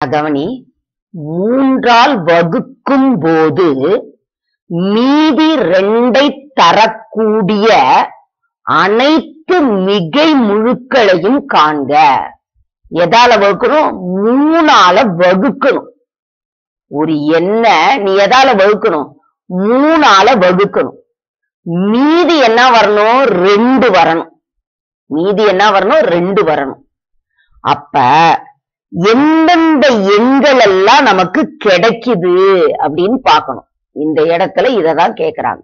கவனி மூன்றால் வகுக்கும் போது மீதி ரெண்டை தரக்கூடிய அனைத்து மிகை முழுக்களையும் காண்க எதால வகுக்கணும் மூணால வகுக்கணும் ஒரு எண்ண நீ எதால வகுக்கணும் மூணால வகுக்கணும் மீதி என்ன வரணும் ரெண்டு வரணும் மீதி என்ன வரணும் ரெண்டு வரணும் அப்ப எந்தெந்த எண்கள் எல்லாம் நமக்கு கிடைக்குது அப்படின்னு பார்க்கணும் இந்த இடத்துல இததான் கேக்குறாங்க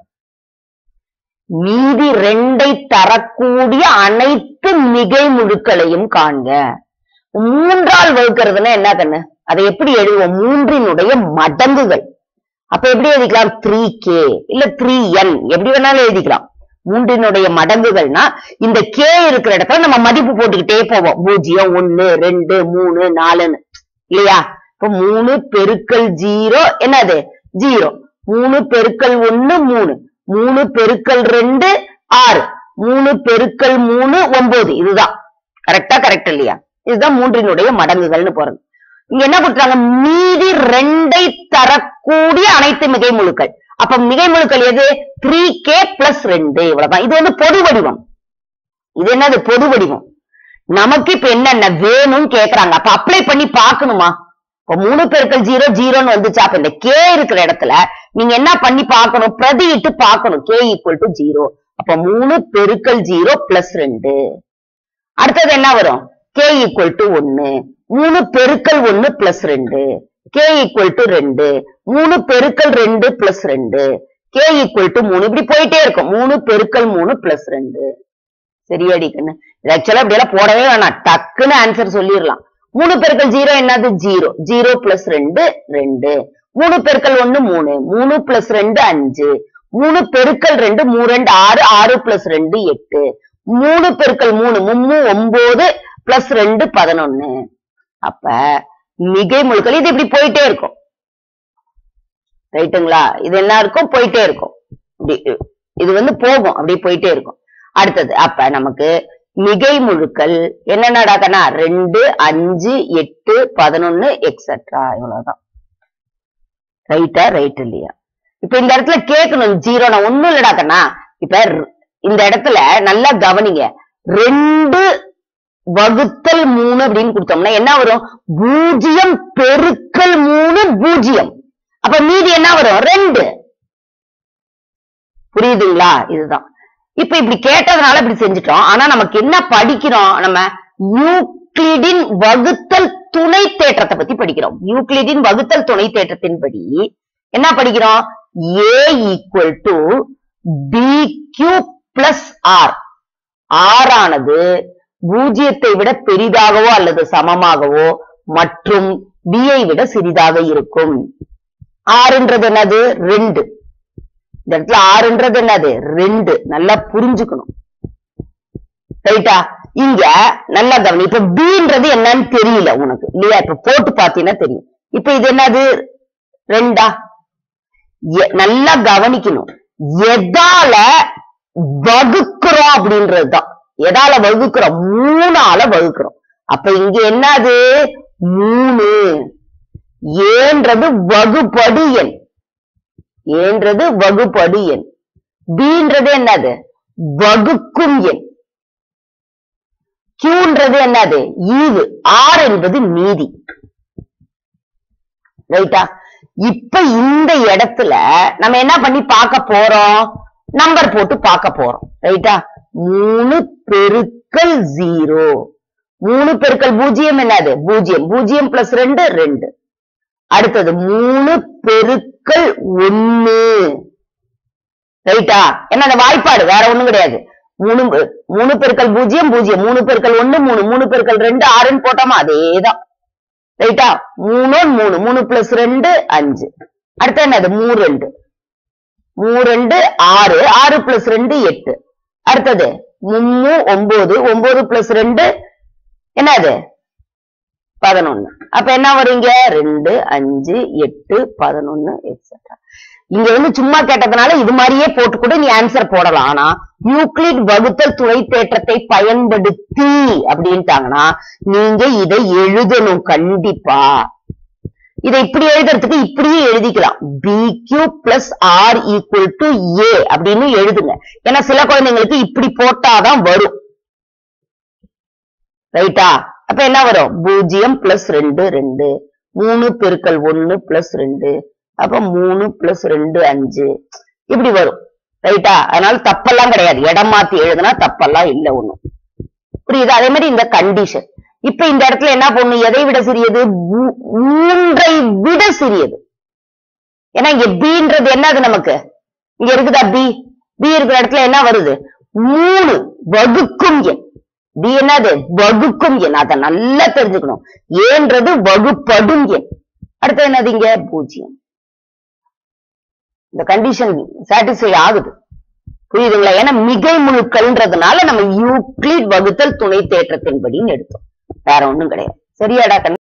மீதி ரெண்டை தரக்கூடிய அனைத்து மிகை முழுக்களையும் காண்க மூன்றால் வகுக்கிறதுனா என்ன கண்ணு அதை எப்படி எழுதுவோம் மூன்றினுடைய மடங்குகள் அப்ப எப்படி எழுதிக்கலாம் த்ரீ கே இல்ல த்ரீ என் எப்படி வேணாலும் எழுதிக்கலாம் மூன்றினுடைய மடங்குகள்னா இந்த கே இருக்கிற இடத்துல நம்ம மதிப்பு போட்டுக்கிட்டே போவோம் பூஜ்ஜியம் ஒன்னு ரெண்டு மூணு நாலுன்னு இல்லையா இப்ப மூணு பெருக்கல் ஜீரோ என்னது ஜீரோ மூணு பெருக்கல் ஒன்னு மூணு மூணு பெருக்கல் ரெண்டு ஆறு மூணு பெருக்கல் மூணு ஒன்பது இதுதான் கரெக்டா கரெக்ட் இல்லையா இதுதான் மூன்றினுடைய மடங்குகள்னு போறது இங்க என்ன கொடுத்தாங்க மீதி ரெண்டை தரக்கூடிய அனைத்து மிகை முழுக்கள் அப்ப மிகை முழுக்கள் எது த்ரீ கே பிளஸ் ரெண்டு இவ்வளவுதான் இது வந்து பொது வடிவம் இது என்னது பொது வடிவம் நமக்கு இப்ப என்னென்ன வேணும்னு கேக்குறாங்க அப்ப அப்ளை பண்ணி பார்க்கணுமா இப்ப மூணு பெருக்கல் ஜீரோ ஜீரோன்னு வந்துச்சு அப்ப இந்த கே இருக்கிற இடத்துல நீங்க என்ன பண்ணி பார்க்கணும் பிரதியிட்டு பார்க்கணும் கே ஈக்குவல் டு ஜீரோ அப்ப மூணு பெருக்கல் ஜீரோ பிளஸ் ரெண்டு அடுத்தது என்ன வரும் கே ஈக்குவல் டு ஒன்னு மூணு பெருக்கல் ஒன்னு பிளஸ் ரெண்டு கே ஈக்குவல் டு ரெண்டு மூணு பெருக்கல் ரெண்டு பிளஸ் ரெண்டு கே ஈக்குவல் டு மூணு இப்படி போயிட்டே இருக்கும் மூணு பெருக்கல் மூணு பிளஸ் ரெண்டு சரியாடி கண்ணு இது ஆக்சுவலா இப்படி எல்லாம் போடவே வேணாம் டக்குன்னு ஆன்சர் சொல்லிடலாம் மூணு பெருக்கல் ஜீரோ என்னது ஜீரோ ஜீரோ பிளஸ் ரெண்டு ரெண்டு மூணு பெருக்கல் ஒன்னு மூணு மூணு பிளஸ் ரெண்டு அஞ்சு மூணு பெருக்கல் ரெண்டு மூணு ரெண்டு ஆறு ஆறு பிளஸ் ரெண்டு எட்டு மூணு பெருக்கல் மூணு மும்மு ஒன்பது பிளஸ் ரெண்டு பதினொன்னு அப்ப மிகை முழுக்கள் இது இப்படி போயிட்டே இருக்கும் ரைட்டுங்களா இது என்ன இருக்கும் போயிட்டே இருக்கும் இப்படி இது வந்து போகும் அப்படி போயிட்டே இருக்கும் அடுத்தது அப்ப நமக்கு மிகை முழுக்கள் என்னென்னடாக்கனா ரெண்டு அஞ்சு எட்டு பதினொன்னு எக்ஸெட்ரா இவ்வளவுதான் ரைட்டா ரைட் இல்லையா இப்ப இந்த இடத்துல கேட்கணும் ஜீரோ நான் ஒண்ணும் இல்லடாக்கண்ணா இப்ப ர- இந்த இடத்துல நல்லா கவனிங்க ரெண்டு வகுத்தல் மூணு அப்படின்னு கொடுத்தோம்னா என்ன வரும் பூஜ்ஜியம் பெருக்கல் மூணு பூஜ்ஜியம் அப்ப மீதி என்ன வரும் ரெண்டு புரியுதுங்களா இதுதான் இப்ப இப்படி கேட்டதுனால இப்படி செஞ்சுட்டோம் ஆனா நமக்கு என்ன படிக்கிறோம் நம்ம யூக்ளிடின் வகுத்தல் துணை தேற்றத்தை பத்தி படிக்கிறோம் யூக்ளிடின் வகுத்தல் துணை தேற்றத்தின்படி என்ன படிக்கிறோம் A equal to B Q plus R R ஆனது பூஜ்ஜியத்தை விட பெரிதாகவோ அல்லது சமமாகவோ மற்றும் b ஐ விட சிறிதாக இருக்கும் ஆறுன்றது என்னது ரெண்டு இந்த இடத்துல ஆறுன்றது என்னது ரெண்டு நல்லா புரிஞ்சுக்கணும் ரைட்டா இங்க நல்லா கவனி இப்ப பீன்றது என்னன்னு தெரியல உனக்கு இல்லையா இப்ப போட்டு பாத்தீங்கன்னா தெரியும் இப்ப இது என்னது ரெண்டா எ- நல்லா கவனிக்கணும் எதால வகுக்கிறோம் அப்படின்றதுதான் எதால வகுக்கிறோம் மூணால வகுக்கிறோம் அப்ப இங்க என்னது மூணு ஏன்றது வகுப்படு எண் ஏன்றது வகுப்படு எண் பீன்றது என்னது வகுக்கும் எண் கியூன்றது என்னது ஈவு ஆர் என்பது மீதி ரைட்டா இப்ப இந்த இடத்துல நம்ம என்ன பண்ணி பார்க்க போறோம் நம்பர் போட்டு பார்க்க போறோம் ரைட்டா மூணு பெருக்கல் ஜீரோ மூணு பெருக்கல் பூஜ்ஜியம் என்னது பூஜ்ஜியம் பூஜ்ஜியம் பிளஸ் ரெண்டு ரெண்டு அடுத்தது மூணு பெருக்கல் ஒண்ணு ரைட்டா என்ன அந்த வாய்ப்பாடு வேற ஒண்ணும் கிடையாது மூணு பெ- மூணு பெருக்கல் பூஜ்ஜியம் பூஜ்ஜியம் மூணு பெருக்கல் ஒண்ணு மூணு மூணு பெருக்கல் ரெண்டு ஆறுன்னு போட்டோமா அதேதான் ரைட்டா மூணு மூணு மூணு பிளஸ் ரெண்டு அஞ்சு அடுத்து என்னது மூணு ரெண்டு மூணு ரெண்டு ஆறு ஆறு பிளஸ் ரெண்டு எட்டு அடுத்தது மும்மு ஒன்பது ஒன்பது பிளஸ் ரெண்டு என்னது பதினொன்னு அப்ப என்ன வருங்க ரெண்டு அஞ்சு எட்டு பதினொன்னு எக்ஸெட்ரா இங்க வந்து சும்மா கேட்டதுனால இது மாதிரியே போட்டு கூட நீ ஆன்சர் போடலாம் ஆனா யூக்ளிட் வகுத்தல் துணை தேற்றத்தை பயன்படுத்தி அப்படின்ட்டாங்கன்னா நீங்க இதை எழுதணும் கண்டிப்பா இதை இப்படி எழுதுறதுக்கு இப்படியே எழுதிக்கலாம் B Q plus R equal to A அப்படின்னு எழுதுங்க ஏன்னா சில குழந்தைங்களுக்கு இப்படி போட்டாதான் வரும் ரைட்டா அப்ப என்ன வரும் பூஜ்ஜியம் பிளஸ் ரெண்டு ரெண்டு மூணு பெருக்கல் ஒன்னு பிளஸ் ரெண்டு அப்ப மூணு பிளஸ் ரெண்டு அஞ்சு இப்படி வரும் ரைட்டா அதனால தப்பெல்லாம் கிடையாது இடம் மாத்தி எழுதுனா தப்பெல்லாம் இல்ல ஒண்ணும் புரியுது அதே மாதிரி இந்த கண்டிஷன் இப்ப இந்த இடத்துல என்ன பண்ணும் எதை விட சிறியது மூ- மூன்றை விட சிறியது ஏன்னா இங்க பீன்றது என்னது நமக்கு இங்க இருக்குதா பி பி இருக்கிற இடத்துல என்ன வருது மூணு வகுக்கும் எண் பி என்னது வகுக்கும் எண் அதை நல்லா தெரிஞ்சுக்கணும் ஏன்றது வகுப்படும் எண் அடுத்து என்னது இங்க பூஜ்ஜியம் இந்த கண்டிஷன் சாட்டிஸ்ஃபை ஆகுது புரியுதுங்களா ஏன்னா மிகை முழுக்கள்ன்றதுனால நம்ம யூக்ளிட் வகுத்தல் துணை தேற்றத்தின்படின்னு எடுத்தோம் வேற ஒண்ணும் கிடையாது சரியாடா கண்ணு